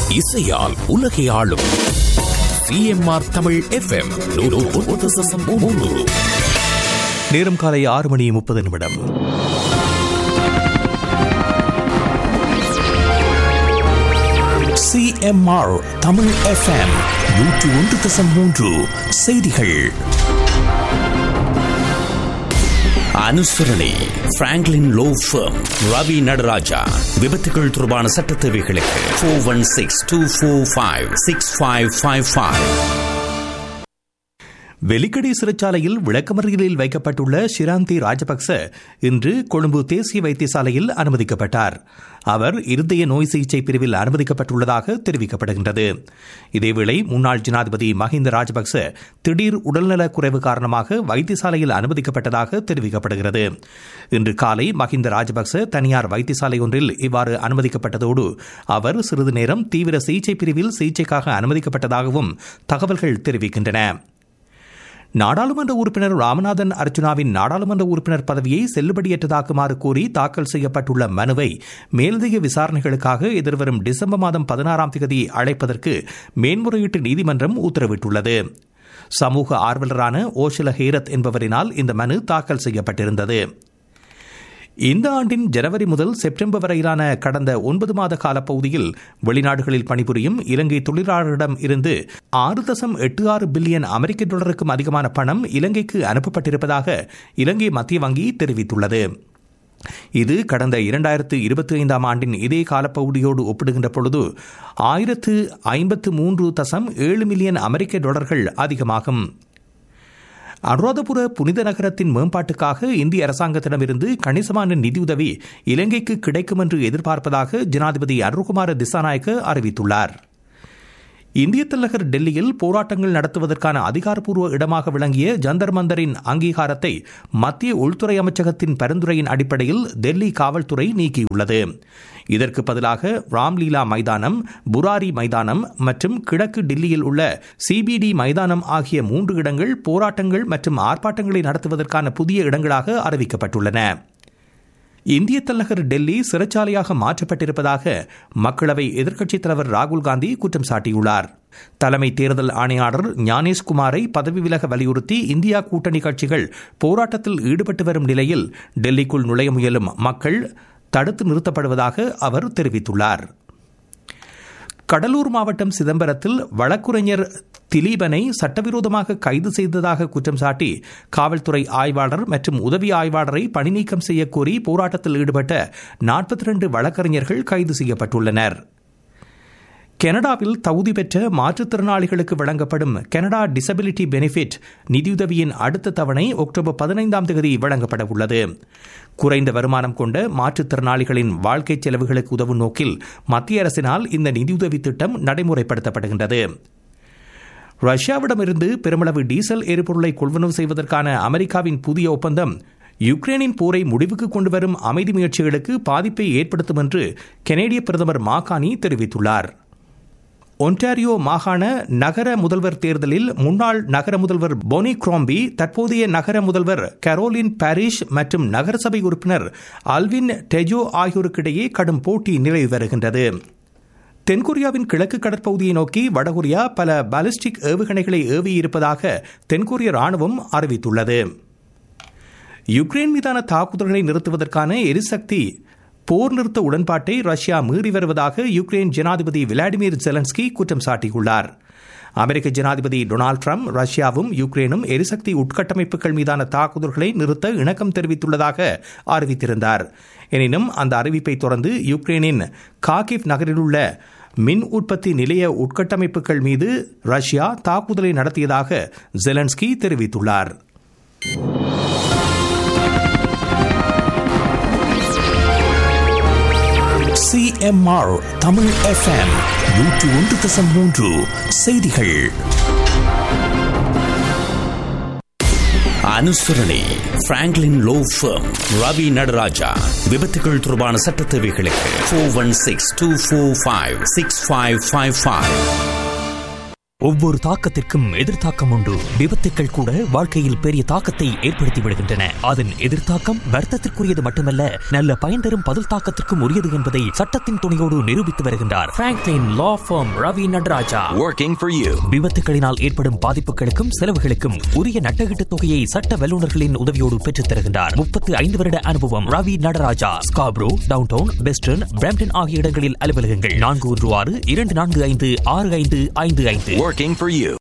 இசையால் உலகை ஆளும் சிஎம்ஆர் தமிழ் எஃப்எம் நேரம் காலை ஆறு மணி முப்பது நிமிடம் சிஎம்ஆர் தமிழ் எஃப்எம் நூற்று ஒன்று தசம் மூன்று செய்திகள் அனுசரணை Franklin law firm Ravi Nadaraja விபத்துகள் தொடர்பான சட்ட தேவைகளுக்கு four one six two four five six five five five Welikada சிறைச்சாலையில் விளக்கமறியலில் வைக்கப்பட்டுள்ள ஷிராந்தி ராஜபக்ச இன்று கொழும்பு தேசிய வைத்தியசாலையில் அனுமதிக்கப்பட்டார் அவர் இருதய நோய் சிகிச்சை பிரிவில் அனுமதிக்கப்பட்டுள்ளதாக தெரிவிக்கப்படுகின்றது இதேவேளை முன்னாள் ஜனாதிபதி மஹிந்த ராஜபக்ச திடீர் உடல்நலக் குறைவு காரணமாக வைத்தியசாலையில் அனுமதிக்கப்பட்டதாக தெரிவிக்கப்படுகிறது இன்று காலை மஹிந்த ராஜபக்ச தனியார் வைத்தியசாலை ஒன்றில் இவ்வாறு அனுமதிக்கப்பட்டதோடு அவர் சிறிது நேரம் தீவிர சிகிச்சை பிரிவில் சிகிச்சைக்காக அனுமதிக்கப்பட்டதாகவும் தகவல்கள் தெரிவிக்கின்றன நாடாளுமன்ற உறுப்பினர் ராமநாதன் அர்ஜுனாவின் நாடாளுமன்ற உறுப்பினர் பதவியை செல்லுபடியற்றதாக்குமாறு கோரி தாக்கல் செய்யப்பட்டுள்ள மனுவை மேலதிக விசாரணைகளுக்காக எதிர்வரும் டிசம்பர் மாதம் பதினாறாம் தேதி அழைப்பதற்கு மேன்முறையீட்டு நீதிமன்றம் உத்தரவிட்டுள்ளது சமூக ஆர்வலரான ஓஷல ஹேரத் என்பவரினால் இந்த மனு தாக்கல் செய்யப்பட்டிருந்தது இந்த ஆண்டின் ஜனவரி முதல் செப்டம்பர் வரையிலான கடந்த ஒன்பது மாத காலப்பகுதியில் வெளிநாடுகளில் பணிபுரியும் இலங்கை தொழிலாளர்களிடம் இருந்து ஆறு தசம் எட்டு ஆறு பில்லியன் அமெரிக்க டாலருக்கும் அதிகமான பணம் இலங்கைக்கு அனுப்பப்பட்டிருப்பதாக இலங்கை மத்திய வங்கி தெரிவித்துள்ளது இது கடந்த இரண்டாயிரத்து இருபத்தி ஐந்தாம் ஆண்டின் இதே காலப்பகுதியோடு ஒப்பிடுகின்ற பொழுது ஆயிரத்து ஐம்பத்து மூன்று தசம் ஏழு மில்லியன் அமெரிக்க டாலர்கள் அதிகமாகும் அனுராதபுர புனித நகரத்தின் மேம்பாட்டுக்காக இந்திய அரசாங்கத்திடமிருந்து கணிசமான நிதியுதவி இலங்கைக்கு கிடைக்கும் என்று எதிர்பார்ப்பதாக ஜனாதிபதி அருண்குமார திசாநாயக்க அறிவித்துள்ளார் இந்திய தலைநகர் டெல்லியில் போராட்டங்கள் நடத்துவதற்கான அதிகாரப்பூர்வ இடமாக விளங்கிய ஜந்தர் மந்தரின் அங்கீகாரத்தை மத்திய உள்துறை அமைச்சகத்தின் பரிந்துரையின் அடிப்படையில் டெல்லி காவல்துறை நீக்கியுள்ளது இதற்கு பதிலாக ராம்லீலா மைதானம் புராரி மைதானம் மற்றும் கிழக்கு டில்லியில் உள்ள சிபிடி மைதானம் ஆகிய மூன்று இடங்கள் போராட்டங்கள் மற்றும் ஆர்ப்பாட்டங்களை நடத்துவதற்கான புதிய இடங்களாக அறிவிக்கப்பட்டுள்ளன இந்திய தலைநகர் டெல்லி சிறைச்சாலையாக மாற்றப்பட்டிருப்பதாக மக்களவை எதிர்க்கட்சித் தலைவர் ராகுல் காந்தி குற்றம் சாட்டியுள்ளார் தலைமை தேர்தல் ஆணையாளர் ஞானேஷ்குமாரை பதவி விலக வலியுறுத்தி இந்தியா கூட்டணி கட்சிகள் போராட்டத்தில் ஈடுபட்டு வரும் நிலையில் டெல்லிக்குள் நுழைய முயலும் மக்கள் தடுத்து நிறுத்தப்படுவதாக அவர் தெரிவித்துள்ளார் கடலூர் மாவட்டம் சிதம்பரத்தில் வழக்குரைஞர் திலீபனை சட்டவிரோதமாக கைது செய்ததாக குற்றம் சாட்டி காவல்துறை ஆய்வாளர் மற்றும் உதவி ஆய்வாளரை பணிநீக்கம் செய்யக்கோரி போராட்டத்தில் ஈடுபட்ட நாற்பத்தி இரண்டு வழக்கறிஞர்கள் கைது செய்யப்பட்டுள்ளனர் கனடாவில் தகுதி பெற்ற மாற்றுத்திறனாளிகளுக்கு வழங்கப்படும் கனடா டிசபிலிட்டி பெனிஃபிட் நிதியுதவியின் அடுத்த தவணை அக்டோபர் பதினைந்தாம் தேதி வழங்கப்பட உள்ளது குறைந்த வருமானம் கொண்ட மாற்றுத்திறனாளிகளின் வாழ்க்கை செலவுகளுக்கு உதவும் நோக்கில் மத்திய அரசினால் இந்த நிதியுதவி திட்டம் நடைமுறைப்படுத்தப்படுகின்றது ரஷ்யாவிடமிருந்து பெருமளவு டீசல் எரிபொருளை கொள்வனவு செய்வதற்கான அமெரிக்காவின் புதிய ஒப்பந்தம் யுக்ரைனின் போரை முடிவுக்கு கொண்டுவரும் அமைதி முயற்சிகளுக்கு பாதிப்பை ஏற்படுத்தும் என்று கனேடிய பிரதமர் மாகானி தெரிவித்துள்ளார் ஒன்டாரியோ மாகாண நகர முதல்வர் தேர்தலில் முன்னாள் நகர முதல்வர் போனி குரோம்பி தற்போதைய நகர முதல்வர் கரோலின் பாரிஷ் மற்றும் நகரசபை உறுப்பினர் அல்வின் டெஜோ ஆகியோருக்கிடையே கடும் போட்டி நிலவி வருகின்றது தென்கொரியாவின் கிழக்கு கடற்பகுதியை நோக்கி வடகொரியா பல பாலிஸ்டிக் ஏவுகணைகளை ஏவியிருப்பதாக தென்கொரிய ராணுவம் அறிவித்துள்ளது யுக்ரைன் மீதான தாக்குதல்களை நிறுத்துவதற்கான எரிசக்தி போர் நிறுத்த உடன்பாட்டை ரஷ்யா மீறி வருவதாக யுக்ரைன் ஜனாதிபதி விளாடிமிர் ஜெலன்ஸ்கி குற்றம் சாட்டியுள்ளார் அமெரிக்க ஜனாதிபதி டொனால்டு ட்ரம்ப் ரஷ்யாவும் யுக்ரைனும் எரிசக்தி உட்கட்டமைப்புகள் மீதான தாக்குதல்களை நிறுத்த இணக்கம் தெரிவித்துள்ளதாக அறிவித்திருந்தார் எனினும் அந்த அறிவிப்பை தொடர்ந்து யுக்ரைனின் காகிவ் நகரில் உள்ள மின் உற்பத்தி நிலைய உட்கட்டமைப்புகள் மீது ரஷ்யா தாக்குதலை நடத்தியதாக ஜெலன்ஸ்கி தெரிவித்துள்ளார் சிஎம்ஆர் தமிழ் எஃப்எம் நூற்று ஒன்று தசம் மூன்று செய்திகள் அனுசரணை Franklin law firm Ravi Nadaraja விபத்துகள் தொடர்பான சட்ட தேவைகளுக்கு four one six two four five six five five five ஒவ்வொரு தாக்கத்திற்கும் எதிர்த்தாக்கம் உண்டு விபத்துக்கள் கூட வாழ்க்கையில் பெரிய தாக்கத்தை ஏற்படுத்தி விடுகின்றன அதன் எதிர்த்தாக்கம் வர்த்தத்திற்குரியது மட்டுமல்ல நல்ல பயன் தரும் பதில் தாக்கத்திற்கும் உரியது என்பதை சட்டத்தின் துணையோடு நிரூபித்து வருகின்றார் Franklin law firm Ravi Nadaraja Working for you. விபத்துகளினால் ஏற்படும் பாதிப்புகளுக்கும் செலவுகளுக்கும் உரிய நட்டகீட்டு தொகையை சட்ட வல்லுநர்களின் உதவியோடு பெற்றுத் தருகின்றார் முப்பத்து ஐந்து வருட அனுபவம் Ravi Nadaraja Scarborough downtown western Brampton ஆகிய இடங்களில் அலுவலகங்கள் நான்கு ஒன்று ஆறு இரண்டு நான்கு ஐந்து ஆறு ஐந்து ஐந்து ஐந்து Working for you.